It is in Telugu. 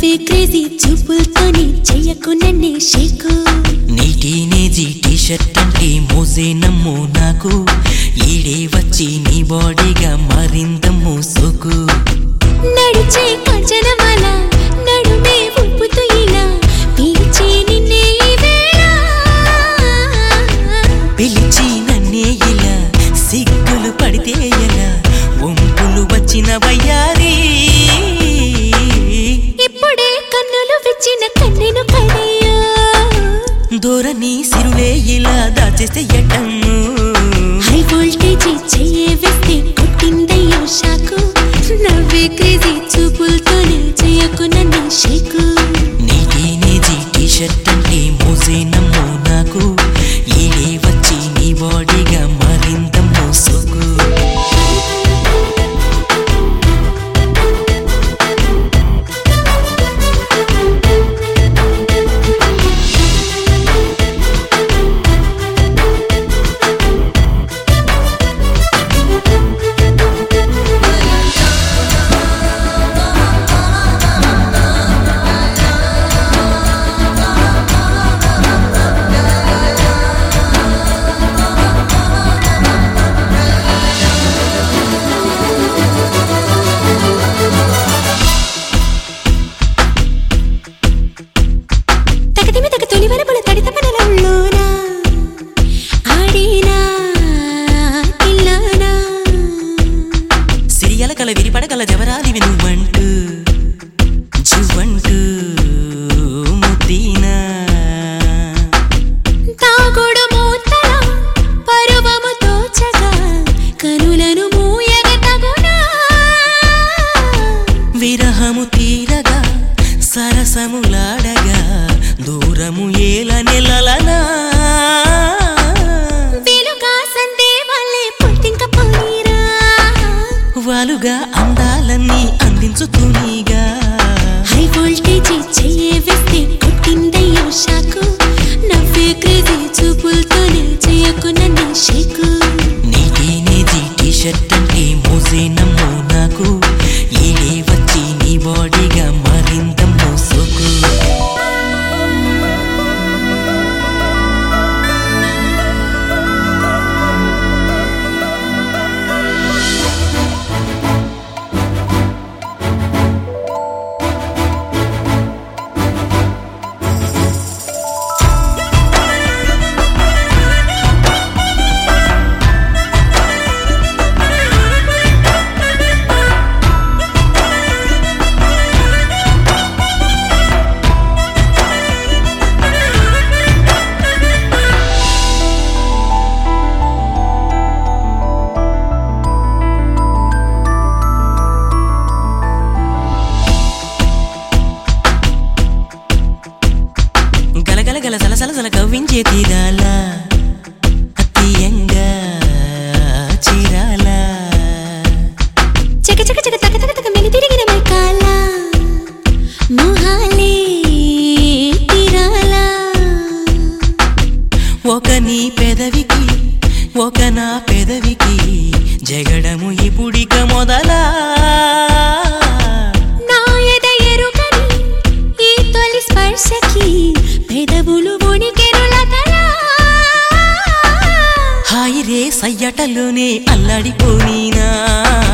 నవ్వే క్రేజీ చూపులతోని చెయ్యకు నన్నే షేకు నీ టీనేజీ టీ షర్ట్ అంటే మోజే నమ్ము నాకు ఈడే వచ్చి నీ బాడీగా మారిందమ్ము సోకు నడిచే కంచనమాల నడుమే ఉప్పుతూ ఇలా పీల్చి నిన్నే ఈ వేళ పిలిచి నన్నే ఇలా సిగ్గులు పడితే ఎలా ఒంపులు వచ్చిన వయ్యారి ఇప్పుడే కన్నులు విచ్చిన కన్నెను కడయ్యో దూరని సిరులే ఇలా దాచేస్తే ఎట్టమ్ము హై వోల్టేజ్ చెయ్యే వేస్తే కొట్టిందయ్యో షాకు నవ్వే క్రేజీ చూపులతోనే చెయ్యకు నన్నే షేకు నీ టీనేజీ టీ షర్ట్ అంటే మోసే నమ్ము నాకు ఈడే వచ్చి నీ బాడీగా మారిందమ్ము సోకు తగదిమి తగ తొలి వరపుల తడిత పనల ఉళ్ళోనా ఆడినా తిల్లానా సిరియల కల విరిపడగల జవరాలివి నువ్వంటూ జువ్వంటూ ముద్దీనా తాగుడు మూతల పరువము తోచగా కనులను మూయగ తగునా విరహము తీరగా సరసములాడగా దూరము ఏల నెలలనా వెలుగా సందే వల్లే పుట్టింక పోనీరా వాలుగా అందాలన్నీ అందించుతూనీగా హై వోల్టేజ్ చెయ్యే వేస్తే కొట్టిందయ్యో షాకు నవ్వే క్రేజీ చూపులతోనే చెయ్యకు నన్ను షేకు నీ టీనేజీ టీ షర్ట్ అంటే మోసే నమ్ము నాకు ఈడే వచ్చి నీ బాడీగా మారిందమ్ము సోకు గలగల గల సలసల సల కవ్వించే తీరాల అత్తియంగా చీరాల చక చక చక తక తక తక మెలి తిరిగిన మైకాల మొహాలే తీరాలా ఒక నీ పెదవికి ఒక నా పెదవికి జగడము ఇప్పుడిక మొదలా నా ఎద ఎరుకని ఈ తొలి స్పర్శకి పెదవులు వణికెరులతలా హాయి రే సయ్యటలోనే అల్లాడిపోయినా